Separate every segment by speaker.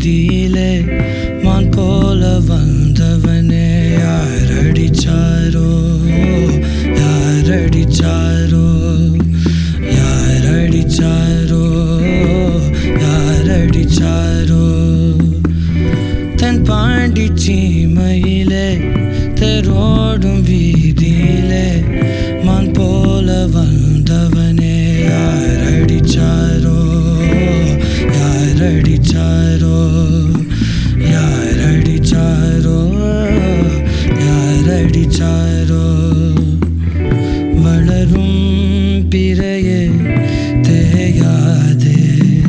Speaker 1: வீதியிலே மான் போல வந்தவனே யார் அடிச்சாரோ யார் அடிச்சாரோ யார் அடிச்சாரோ யார் அடிச்சாரோ தன் பாண்டி சீமையிலே தெரோடும் வீதியிலே மான் போல வந்தவனே யார் அடிச்சாரோ யார் அடிச்சாரோ யார் அடிச்சாரோ யார் அடிச்சாரோ வளரும் பிறையே தேயாதே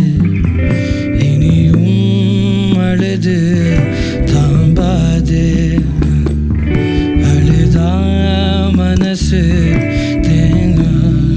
Speaker 1: இனியும் அழுது தாம்பாதே அழுதா மனசு தேங்கா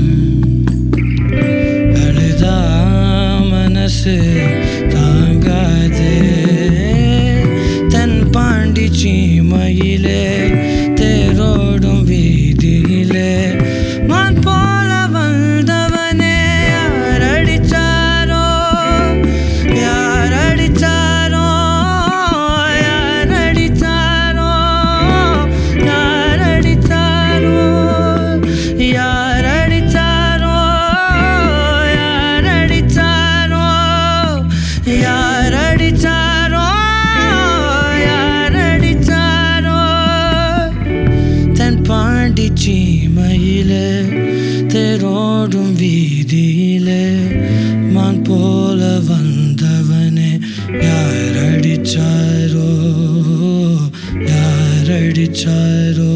Speaker 1: அழுதா மனசு தாங்காதே தன் பாண்டி சீமையிலே தேரோடும் வீதியிலே மான் போல வந்தவனே யார் அடிச்சாரோ யார் அடிச்சாரோ யார் அடிச்சாரோ யார் அடிச்சாரோ யார் அடிச்சாரோ யார் அடிச்சாரோ யார் அடிச்சாரோ யார் அடிச்சாரோ தன் பாண்டி சீமையிலே தெரோடும் வீதியிலே மான் போல வந்தவனே யார் அடிச்சாரோ யார் அடிச்சாரோ